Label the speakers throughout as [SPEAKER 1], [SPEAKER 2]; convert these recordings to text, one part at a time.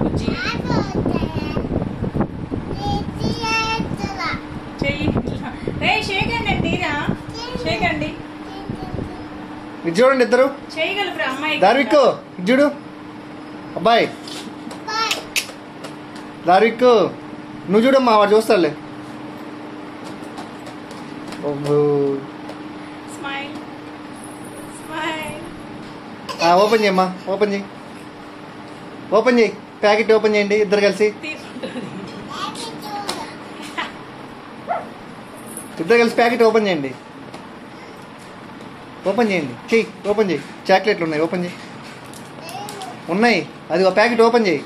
[SPEAKER 1] బుజ్జి చెయ్యి రే షేక్ అండి తీరా షేక్ అండి
[SPEAKER 2] ఇది చూడండి ఇద్దరు
[SPEAKER 1] చేయగలరు అమ్మాయి
[SPEAKER 2] దార్విక్ ఇది చూడు అబ్బాయి దార్విక్ నువ్వు చూడమ్మా వాడు చూస్తాడులే ఓహో.
[SPEAKER 1] స్మైల్ స్మైల్
[SPEAKER 2] ఆ, ఓపెన్ చేయమ్మా ఓపెన్ చేయి ఓపెన్ చేయి ప్యాకెట్ ఓపెన్ చేయండి ఇద్దరు కలిసి
[SPEAKER 1] తీసుకుంటుంది
[SPEAKER 2] ఇద్దరు కలిసి ప్యాకెట్ ఓపెన్ చేయండి ఓపెన్ చేయండి చెయ్యి ఓపెన్ చేయి చాక్లెట్లు ఉన్నాయి ఓపెన్ చేయి ఉన్నాయి అది ఒక ప్యాకెట్ ఓపెన్ చేయి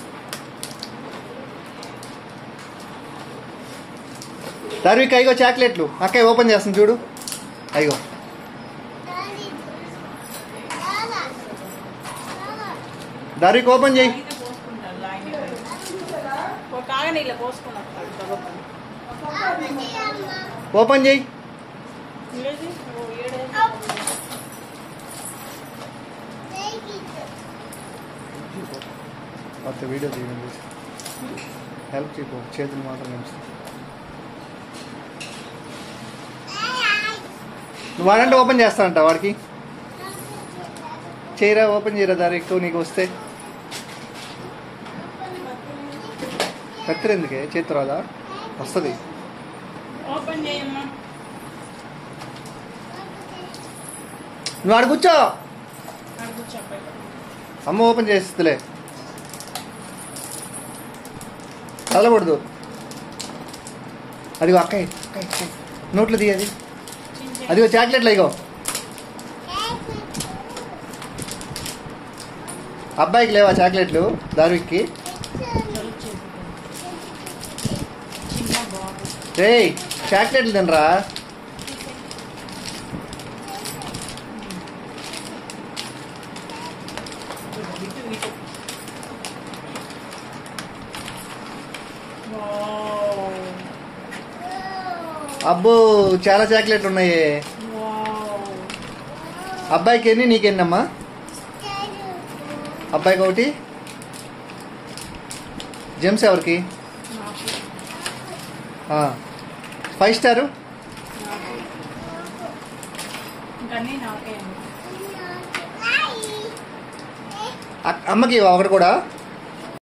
[SPEAKER 2] దార్విక్ అయ్యో చాక్లెట్లు అక్కయ్య ఓపెన్ చేస్తుంది చూడు అయ్యో దార్విక్ ఓపెన్ చేయి
[SPEAKER 1] అయితే పోసుకుంటారు లాగిన ఒక కాగా నీళ్ళ పోసుకుని వస్తాడు గబగబా.
[SPEAKER 2] ఓపెన్ చేయి
[SPEAKER 1] ఏది? ఓ ఏడే.
[SPEAKER 2] మొత్తం వీడియో తీయండి హెల్ప్ చేయకు చేతులు మాత్రం నిలుస్తాయి నువ్వు వాడంటే ఓపెన్ చేస్తానంట వాడికి చేయరా ఓపెన్ చేయరా దారి ఎక్కువ నీకు వస్తే కత్తిరి ఎందుకే చేతి రాదా వస్తుంది
[SPEAKER 1] ఓపెన్ చేయమ్మా
[SPEAKER 2] నువ్వు ఆడ కూర్చో
[SPEAKER 1] అక్కడ కూర్చో పైన.
[SPEAKER 2] అమ్మ ఓపెన్ చేస్తుందిలే కదలకూడదు అదిగో అక్కయ్య అక్కయ్య, అక్కయ్య. నోట్లో తీయది
[SPEAKER 1] చిన్న చిన్న
[SPEAKER 2] అదిగో చాక్లెట్లు ఇగో అబ్బాయికి లేవా చాక్లెట్లు దారువిక్కి
[SPEAKER 1] చిన్న బాబు
[SPEAKER 2] రే చాక్లెట్లు తినరా
[SPEAKER 1] ఇటు ఇటు వావ్.
[SPEAKER 2] అబ్బో చాలా చాక్లెట్లు ఉన్నాయి
[SPEAKER 1] వావ్.
[SPEAKER 2] అబ్బాయికి ఎన్ని నీకెన్నమ్మా అబ్బాయికి ఒకటి జెమ్స్ ఎవరికి
[SPEAKER 1] నాకు
[SPEAKER 2] ఆ. ఫైవ్ స్టారు
[SPEAKER 1] నాకు ఇంకా అన్నీ నాకే అండి
[SPEAKER 2] అ- అమ్మకి ఇవ్వ ఒకటి కూడా